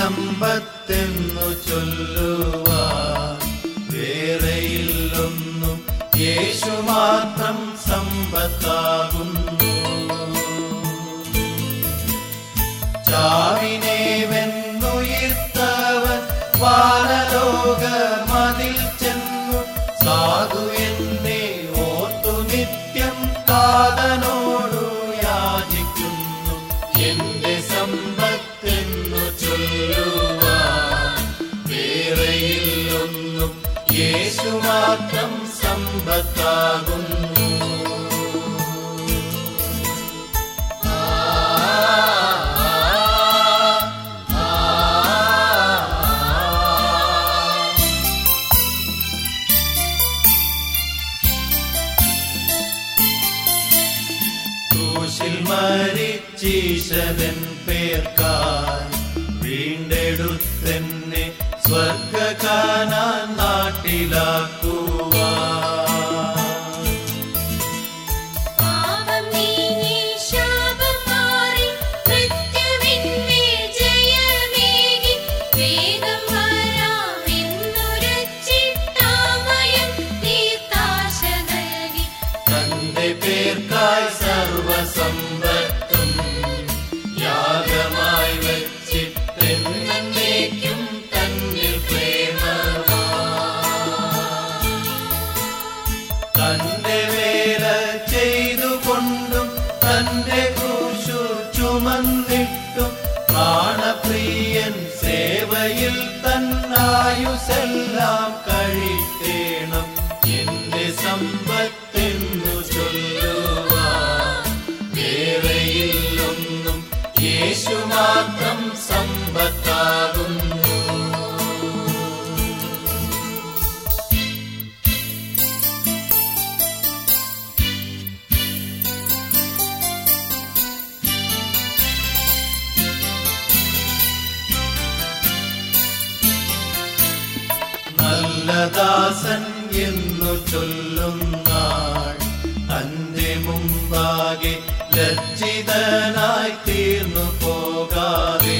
സമ്പത്തെന്നു ചൊല്ലുവാൻ വേറെയില്ലൊന്നും യേശു മാത്രം സമ്പത്താകുന്നു ചാവിനെ വെന്നുയിർത്തവൻ വാനലോക മതിൽ ചെന്നു സാധു എന്നെ ഓർത്തു നിത്യം താതനോടു യാചിക്കുന്നു എന്റെ സമ്പത്തെന്നു ചൊല്ലുവാൻ വേറെയില്ലൊന്നും യേശു മാത്രം സമ്പത്താകുന്നു ക്രൂശിൽ മരിച്ചീശരൻ പേർക്കായി വീണ്ടെടുത്തെന്നെ സ്വർഗകാനാൻ നാട്ടിലാക്കുവാൻ പാപം നീങ്ങി ശാപം മാറി മൃത്യുവിന്മേൽ ജയമേകി വേഗം വരാമെന്നുരച്ചിട്ടാമയം തീർത്താശ നൽകി തന്റെ പേർക്കായി സർവസമ്പത്തും യാഗമായി വച്ചിട്ടെന്നേക്കും തന്നിൽ പ്രേമമാ തന്റെ വേല ചെയ്തുകൊണ്ടും തന്റെ ക്രൂശു ചുമന്നിട്ടും പ്രാണപ്രിയൻ സേവയിൽ തന്നായുസെല്ലാം കഴിക്കേണം എന്റെ സമ്പത്തെന്നു ചൊല്ലുവാൻ വേറെയില്ലൊന്നും യേശു മാത്രം സമ്പത്താകുന്നു നല്ല ദാസൻ എന്നു ചൊല്ലുന്നാൾ തന്റെ മുമ്പാകെ ലജ്ജിതനായി തീർന്നു പോകാതെ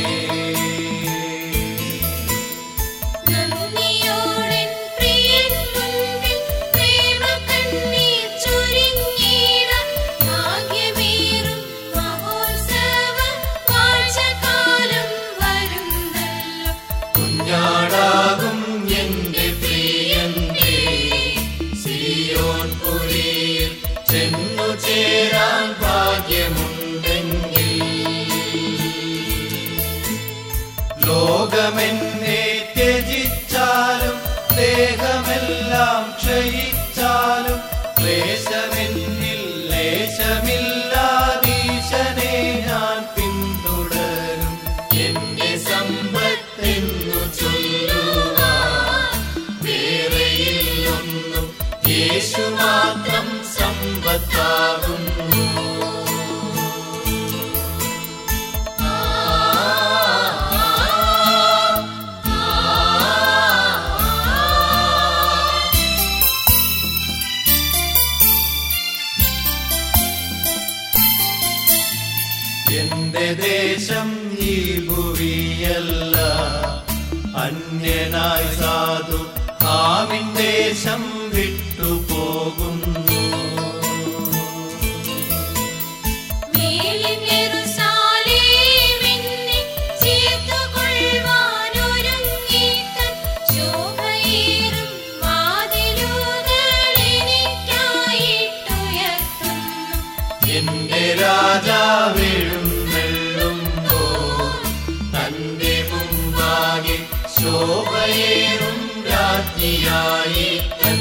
നന്ദിയോടെൻ പ്രിയൻ മുൻപിൽ പ്രേമകണ്ണീർ ചൊരിഞ്ഞിടാൻ ഭാഗ്യമേറും മഹോത്സവ വാഴ്ചകാലം വരുന്നല്ലോ കുഞ്ഞാടാകും എന്റെ പ്രിയന്റെ സിയോൻ പുരിയിൽ ചെന്നു ചേരാൻ ഭാഗ്യമുണ്ടെങ്കിൽ ലോകമെന്നെ ത്യജിച്ചാലും ദേഹമെല്ലാം ക്ഷയിച്ചാലും ക്ലേശമെന്നിൽ ലേശമില്ലാതീശനെ ഞാൻ പിന്തുടരും എന്റെ സമ്പത്തെന്നു ചൊല്ലുവാൻ വേറെയില്ലൊന്നും യേശു മാത്രം സമ്പത്താകുന്നു എന്റെ ദേശം ഈ ഭുവിയല്ല അന്യനായി സാധു ആമിൻ ദേശം വിട്ടുപോകുന്നു മേലിൻ യെരൂശലേമെന്നെ ചേർത്തുകൊള്ളുവാനൊരുങ്ങിത്തൻ ശോഭയേറും വാതിലുകളെനിക്കായിട്ടുയർത്തുന്നു. എന്റെ രാജാവെഴുന്നെള്ളുമ്പോ തന്റെ മുമ്പാകെ ശോഭയേറും രാജ്ഞിയായി തൻ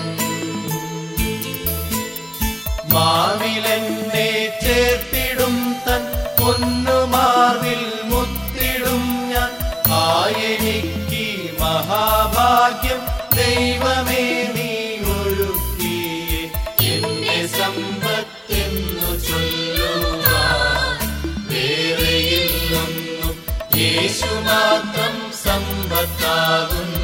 മാവിലെന്നെ ചേർത്തിടും തൻ പൊന്നുമാർവിൽ മുത്തിടും ഞാൻ ആയെനിക്ക് മഹാഭാഗ്യം ദൈവമേ നീ ഒരുക്കിയേ എന്റെ സമ്പത്തെന്നു ചൊല്ലുവാൻ വേറെയില്ലൊന്നും യേശു മാത്രം സമ്പത്താകുന്നു